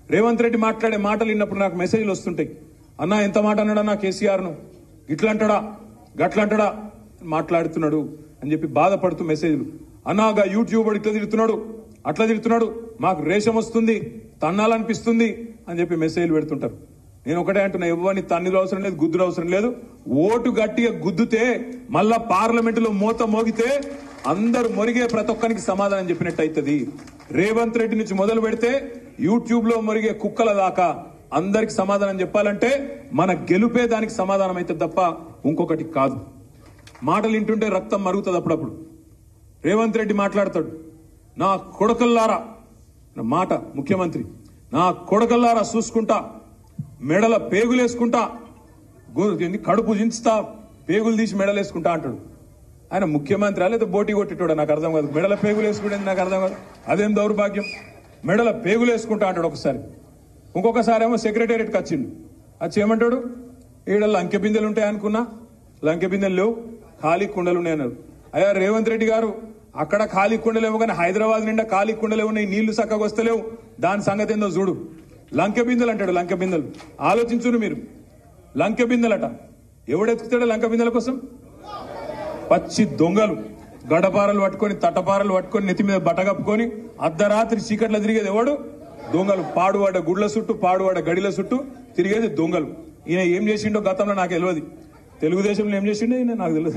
రేవంత్ రెడ్డి మాట్లాడే మాటలు విన్నప్పుడు నాకు మెసేజ్లు వస్తుంటాయి అన్నా ఎంత మాట అన్నాడన్నా కేసీఆర్ ను ఇట్లంటాడా గట్లంటాడా అని మాట్లాడుతున్నాడు అని చెప్పి బాధపడుతూ మెసేజ్లు అన్నాగా యూట్యూబ్ ఇట్లా తిడుతున్నాడు అట్లా తిడుతున్నాడు మాకు రేషం వస్తుంది తన్నాలనిపిస్తుంది అని చెప్పి మెసేజ్లు పెడుతుంటారు నేను ఒకటే అంటున్నా ఎవరిని తన్నులు అవసరం లేదు గుద్దులు అవసరం లేదు ఓటు గట్టిగా గుద్దుతే మళ్ళా పార్లమెంట్ లో మూత మోగితే అందరు మొరిగే ప్రతి ఒక్కరికి సమాధానం చెప్పినట్టు అవుతుంది రేవంత్ రెడ్డి నుంచి మొదలు పెడితే యూట్యూబ్ లో మొరిగే కుక్కల దాకా అందరికి సమాధానం చెప్పాలంటే మన గెలుపే దానికి సమాధానం అయితే తప్ప ఇంకొకటి కాదు మాటలు వింటుంటే రక్తం మరుగుతుంది అప్పుడప్పుడు రేవంత్ రెడ్డి మాట్లాడతాడు నా కొడకల్లారా నా మాట ముఖ్యమంత్రి నా కొడకల్లారా చూసుకుంటా మెడల పేగులేసుకుంటా గో- ఏంది కడుపు దించుతా పేగులు తీసి మెడలేసుకుంటా అంటాడు ఆయన ముఖ్యమంత్రి లేదా బోటి కొట్టేటోడు నాకు అర్థం కాదు మెడల పేగులు వేసుకుంటే నాకు అర్థం కాదు అదేం దౌర్భాగ్యం మెడల పేగులు వేసుకుంటా అంటాడు ఒకసారి ఇంకొకసారి ఏమో సెక్రటేరియట్కి వచ్చిండు వచ్చి ఏమంటాడు ఈడ లంకె బిందెలు ఉంటాయి అనుకున్నా లంకె బిందెలు లేవు ఖాళీ కుండలు ఉన్నాయి అన్నారు అయ్యా రేవంత్ రెడ్డి గారు అక్కడ ఖాళీ కుండలేవు కానీ హైదరాబాద్ నిండా ఖాళీ కుండలు ఉన్నాయి నీళ్లు చక్కగా వస్తలేవు దాని సంగతి ఏందో చూడు లంకె బిందెలు అంటాడు లంకె బిందెలు ఆలోచించును మీరు లంకె బిందెలట ఎవడెత్తుతాడు లంక బిందెల కోసం పచ్చి దొంగలు గడపారలు పట్టుకొని తట్టపారలు పట్టుకొని నెత్తి మీద బట్ట కప్పుకొని అర్ధరాత్రి చీకట్ల తిరిగేది ఎవడు దొంగలు పాడువాడ గుడ్ల చుట్టూ పాడువాడ గడిల చుట్టూ తిరిగేది దొంగలు ఈయన ఏం చేసిండో గతంలో నాకు తెలియదు తెలుగుదేశంలో ఏం చేసిండో ఈయన నాకు తెలియదు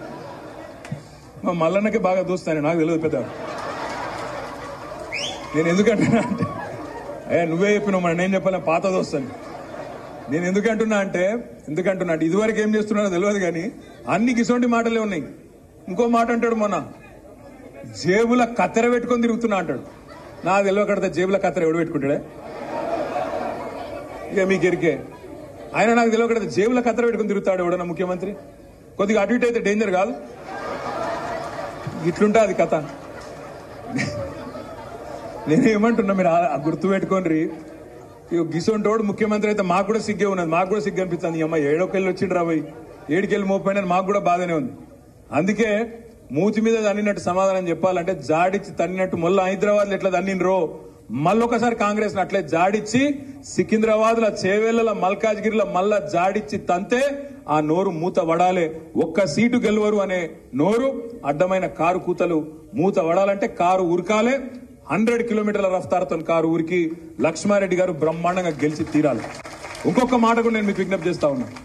మా మల్లన్నకి బాగా దోస్తాను నాకు తెలియదు పెద్ద నేను ఎందుకంటున్నా అంటే ఏ నువ్వే చెప్పినావు మరి నేను చెప్పాలి పాత దోస్తాను నేను ఎందుకంటున్నా అంటే ఎందుకంటున్నా అంటే ఇదివరకు ఏం చేస్తున్నానో తెలియదు కానీ అన్ని గిసోంటి మాటలే ఉన్నాయి ఇంకో మాట అంటాడు మొన్న జేబుల కత్తెర పెట్టుకొని తిరుగుతున్నా అంటాడు నా తెలియ కడితే జేబుల కత్తెర ఎవడు పెట్టుకుంటాడే ఇక మీకు ఎరికే ఆయన నాకు తెలియ కడితే జేబుల కత్తెర పెట్టుకొని తిరుగుతాడు ఎవడన్నా ముఖ్యమంత్రి కొద్దిగా అటు ఇటు అయితే డేంజర్ కాదు ఇట్లుంటా అది కథ నేనేమంటున్నా మీరు ఆ- ఆ గుర్తు పెట్టుకోండి ఇక గిసొంటోడు ముఖ్యమంత్రి అయితే మాకు కూడా సిగ్గే ఉన్నది మాకు కూడా సిగ్గు అనిపిస్తుంది ఈ అమ్మ ఏడోకెళ్ళి వచ్చిండ్రు రాబోయ్ ఏడుకెళ్ళి మోపోయినా మాకు కూడా బాధనే ఉంది అందుకే మూతి మీద తన్నినట్టు సమాధానం చెప్పాలంటే జాడిచ్చి తన్నినట్టు మళ్ళీ హైదరాబాద్ లో ఎట్లా తన్నినరో మళ్ళొకసారి కాంగ్రెస్ అట్లే జాడిచ్చి సికింద్రాబాద్ లో చేవేళ్ల మల్కాజ్గిరిలో మళ్ళా జాడిచ్చి తంతే ఆ నోరు మూత వడాలే ఒక్క సీటు గెలవరు అనే నోరు అడ్డమైన కారు కూతలు మూత వడాలంటే కారు ఉరకాలే హండ్రెడ్ కిలోమీటర్ల రఫ్తారుతో కారు ఊరికి లక్ష్మారెడ్డి గారు బ్రహ్మాండంగా గెలిచి తీరాలి ఇంకొక మాట కూడా నేను మీకు విజ్ఞప్తి చేస్తా ఉన్నా